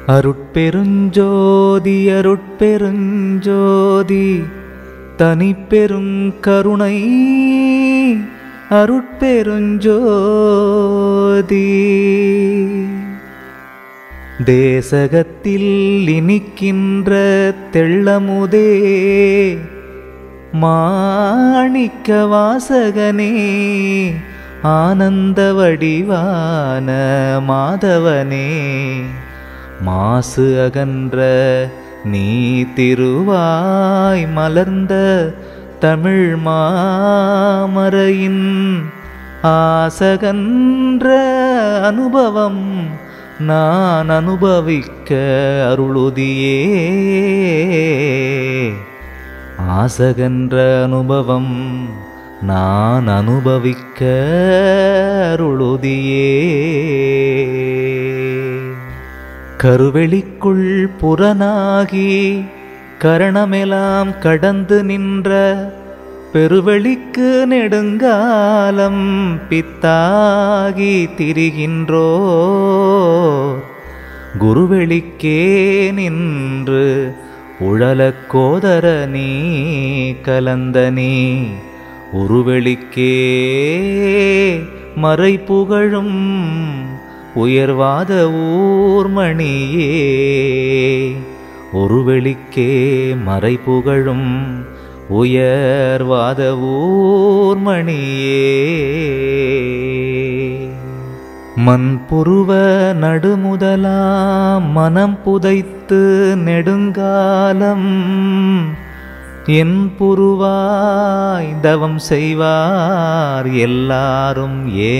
அருட்பெருஞ்சோதி அருட்பெருஞ்சோதி தனிப்பெரும் கருணை அருட்பெருஞ்சோதி தேசகத்தில் இனிக்கின்ற தெள்ளமுதே மாணிக்க வாசகனே ஆனந்த வடிவான மாதவனே மாசு அகன்ற நீ திருவாய் மலர்ந்த தமிழ் மாமரையின் ஆசகன்ற அனுபவம் நான் அனுபவிக்க அருளுதியே ஆசகன்ற அனுபவம் நான் அனுபவிக்க அருளுதியே கருவெளிக்குள் புறனாகி கரணமெலாம் கடந்து நின்ற பெருவெளிக்கு நெடுங்காலம் பித்தாகி திரிகின்றோ குருவெளிக்கே நின்று உழலக் கோதர நீ கலந்த நீ உருவெளிக்கே மறை புகழும் உயர்வாத ஊர்மணியே ஒருவெளிக்கே மறை புகழும் உயர்வாத ஊர்மணியே மண்புருவ நடுமுதலாம் மனம் புதைத்து நெடுங்காலம் என் புருவாய் தவம் செய்வார் எல்லாரும்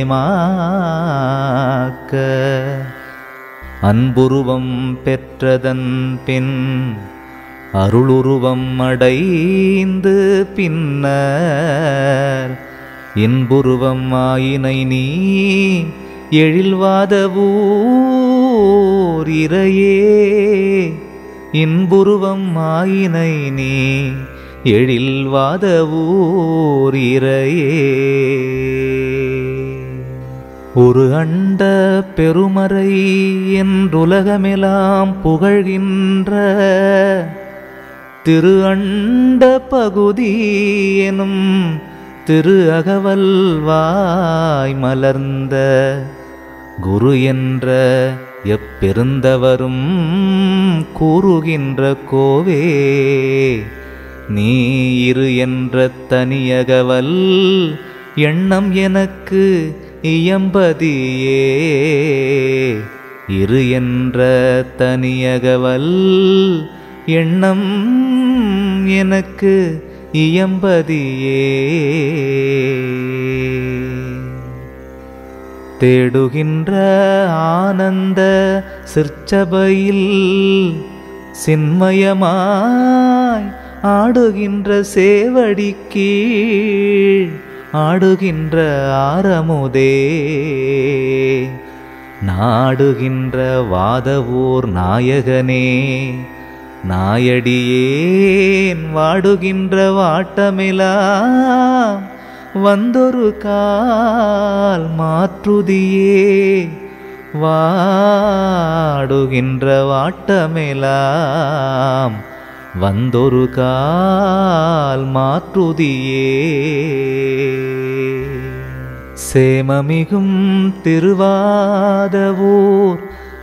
ஏமாக்க அன்புருவம் பெற்றதன் பின் அருளுருவம் அடைந்து பின்னர் இன்புருவம் ஆயினை நீ எழில்வாத ஊர் இறையே இன்புருவம் ஆயினை நீ எழில்வாத ஊர் இறையே ஒரு அண்ட பெருமறை என்றுலகமெல்லாம் புகழ்கின்ற திரு அண்ட பகுதி எனும் திரு அகவல் வாய் மலர்ந்த குரு என்ற எப்பெருந்தவரும் கூறுகின்ற கோவே நீ இரு என்ற தனியகவல் எண்ணம் எனக்கு இயம்பதியே இரு என்ற தனியகவல் எண்ணம் எனக்கு இயம்பதியே தேடுகின்ற ஆனந்த சிற்சபையில் சின்மயமாய் ஆடுகின்ற சேவடி கீழ் ஆடுகின்ற ஆரமுதே நாடுகின்ற வாதவூர் நாயகனே நாயடியேன் வாடுகின்ற வாட்டமெலாம் வந்தொரு கால் மாற்றுதியே வாடுகின்ற வாட்டமெலாம் வந்தொரு கால் மாற்றுதியே சேமமிகும் திருவாதவூர்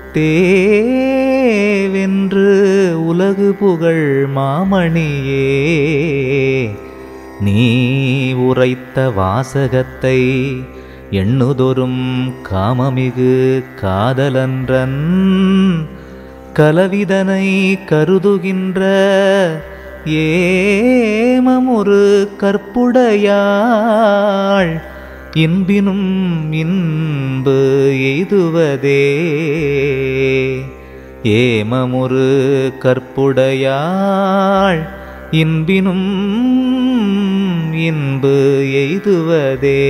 தேவென்று உலகு புகழ் மாமணியே நீ உரைத்த வாசகத்தை எண்ணுதொரும் காமமிகு காதலன்றன் கலவிதனை கருதுகின்ற ஏமமொரு கற்புடையாள் இன்பினும் இன்பு எய்துவதே ஏமமொரு கற்புடையாள் இன்பினும் இன்பு எய்துவதே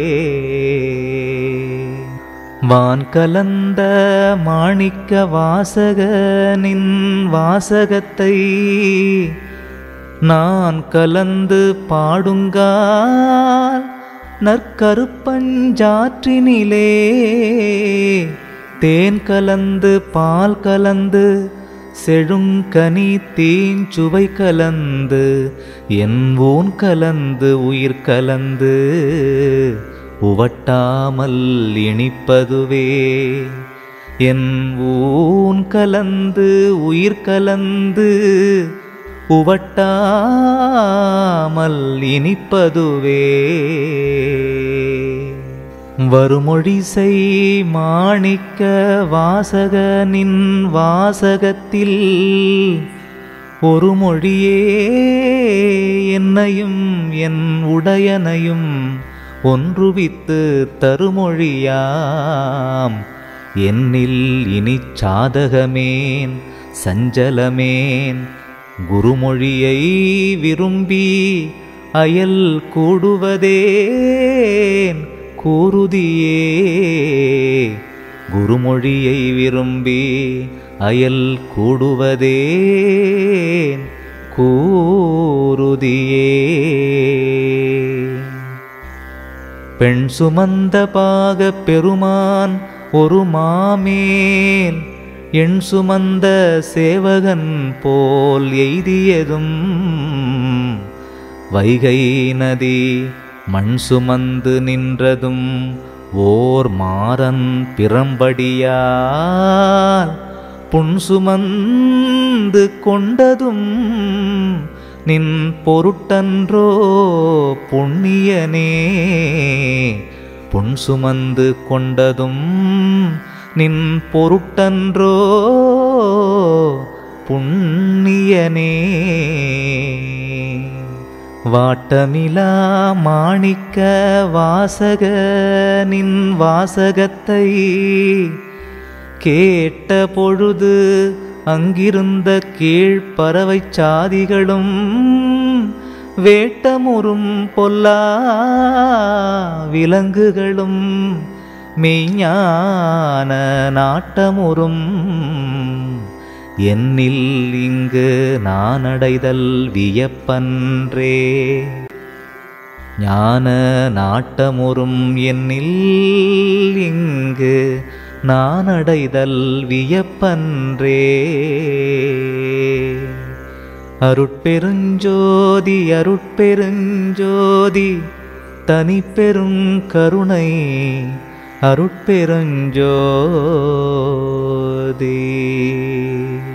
வான் கலந்த மாணிக்க வாசகனின் வாசகத்தை நான் கலந்து பாடுங்கால் நற்கருப்பஞ்சாற்றினிலே தேன் கலந்து பால் கலந்து செழுங்கனி தீஞ்சுவை கலந்து என் ஊன் கலந்து உயிர் கலந்து உவட்டாமல் இனிப்பதுவே என் ஊன் கலந்து உயிர் கலந்து உவட்டாமல் இனிப்பதுவே வருமொழிசை மாணிக்க வாசகனின் வாசகத்தில் ஒரு மொழியே என்னையும் என் உடையனையும் ஒன்றுவித்து தருமொழியாம் என்னில் இனிச் சாதகமேன் சஞ்சலமேன் குருமொழியை விரும்பி அயல் கூடுவதேன் கூறுதியே குருமொழியை விரும்பி அயல் கூடுவதேன் கூறுதியே பெண் சுமந்த பாக பெருமான் ஒரு மாமேல் எண் சுமந்த சேவகன் போல் எய்தியதும் வைகை நதி மண் சுமந்து நின்றதும் ஓர் மாறன் பிறம்படியால் புன் சுமந்து கொண்டதும் நின் பொருட்டன்றோ புண்ணியனே புன் சுமந்து கொண்டதும் நின் பொருட்டன்றோ புண்ணியனே வாட்டமிலா மாணிக்க வாசக நின் வாசகத்தை கேட்ட பொழுது அங்கிருந்த கீழ்ப்பறவை சாதிகளும் வேட்டமுறும் பொல்லா விலங்குகளும் மெய்ஞான நாட்டமுறும் என்னில் இங்கு நான் அடைதல் வியப்பன்றே ஞான நாட்டமுறும் என்னில் இங்கு நான் அடைதல் வியப்பன்றே அருட்பெருஞ்சோதி அருட்பெருஞ்சோதி தனிப்பெரும் கருணை அருட்பெருஞ்சோதி